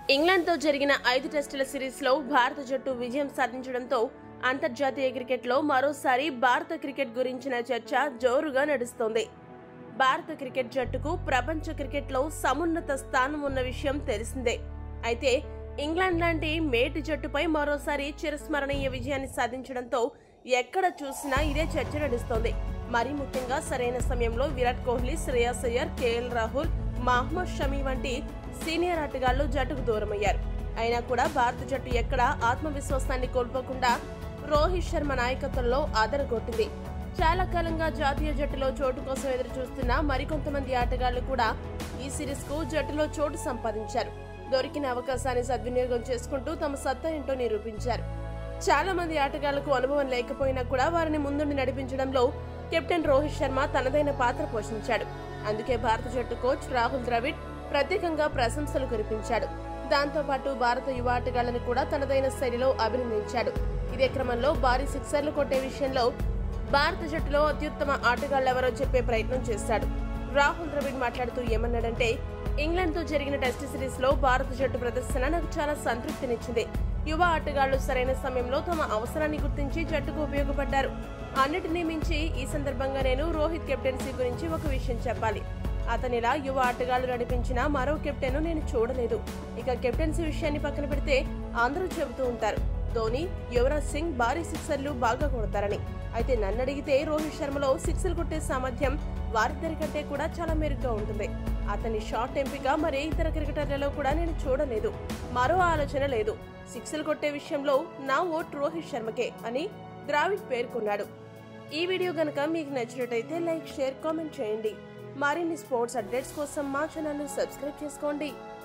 ఇంగ్లాండ్తో జరిగిన ఐదు టెస్టుల సిరీస్లో భారత జట్టు విజయం సాధించడంతో అంతర్జాతీయ క్రికెట్లో మరోసారి భారత క్రికెట్ గురించిన చర్చ జోరుగా నడుస్తోంది భారత క్రికెట్ జట్టుకు ప్రపంచ క్రికెట్లో సమున్నత స్థానం ఉన్న విషయం తెలిసిందే అయితే ఇంగ్లాండ్ లాంటి మేటి జట్టుపై మరోసారి చిరస్మరణీయ విజయాన్ని సాధించడంతో ఎక్కడ చూసినా ఇదే చర్చ నడుస్తోంది మరీ ముఖ్యంగా సరైన సమయంలో విరాట్ కోహ్లీ శ్రేయస్ అయ్యర్ కేఎల్ రాహుల్ మహమ్మద్ షమీ వంటి సీనియర్ ఆటగాళ్లు జట్టుకు దూరమయ్యారు అయినా కూడా భారత జట్టు ఎక్కడా ఆత్మవిశ్వాసాన్ని కోల్పోకుండా రోహిత్ శర్మ నాయకత్వంలో ఆదరగొట్టింది చాలా కాలంగా జాతీయ జట్టులో చోటు కోసం ఎదురు చూస్తున్న మరికొంతమంది ఆటగాళ్లు కూడా ఈ సిరీస్ కు జట్టులో చోటు సంపాదించారు దొరికిన అవకాశాన్ని సద్వినియోగం చేసుకుంటూ తమ సత్తా ఏంటో నిరూపించారు చాలా మంది ఆటగాళ్లకు అనుభవం లేకపోయినా కూడా వారిని ముందుండి నడిపించడంలో కెప్టెన్ రోహిత్ శర్మ తనదైన పాత్ర పోషించాడు అందుకే భారత జట్టు కోచ్ రాహుల్ ద్రవిడ్ ప్రత్యేకంగా ప్రశంసలు కురిపించాడు దాంతో పాటు భారత యువ ఆటగాళ్లను కూడా తనదైన శైలిలో అభినందించాడు ఇదే క్రమంలో భారీ సిక్సర్లు కొట్టే విషయంలో భారత జట్టులో అత్యుత్తమ ఆటగాళ్లెవరో చెప్పే ప్రయత్నం చేశాడు రాహుల్ ద్రవిడ్ మాట్లాడుతూ ఏమన్నాడంటే ఇంగ్లాండ్ తో జరిగిన టెస్ట్ సిరీస్ లో భారత జట్టు ప్రదర్శన నాకు చాలా సంతృప్తినిచ్చింది యువ ఆటగాళ్లు సరైన సమయంలో తమ అవసరాన్ని గుర్తించి జట్టుకు ఉపయోగపడ్డారు అన్నిటినీ మించి ఈ సందర్భంగా నేను రోహిత్ కెప్టెన్సీ గురించి ఒక విషయం చెప్పాలి అతనిలా యువ ఆటగాళ్లు నడిపించిన మరో కెప్టెన్ నేను చూడలేదు ఇక కెప్టెన్సీ విషయాన్ని పక్కన పెడితే అందరూ చెబుతూ ఉంటారు ధోని యువరాజ్ సింగ్ భారీ సిక్సర్లు బాగా కొడతారని అయితే నన్ను అడిగితే రోహిత్ శర్మలో సిక్సర్లు కొట్టే సామర్థ్యం వారిద్దరి కంటే కూడా చాలా మెరుగ్గా ఉంటుంది అతని షాట్ ఎంపిక మరే ఇతర క్రికెటర్లలో కూడా నేను చూడలేదు మరో ఆలోచన లేదు సిక్సర్లు కొట్టే విషయంలో నా ఓట్ రోహిత్ శర్మకే అని ద్రావిడ్ పేర్కొన్నాడు ఈ వీడియో గనక మీకు నచ్చినట్టయితే లైక్ షేర్ కామెంట్ చేయండి మరిన్ని స్పోర్ట్స్ అప్డేట్స్ కోసం మా ఛానల్ సబ్స్క్రైబ్ చేసుకోండి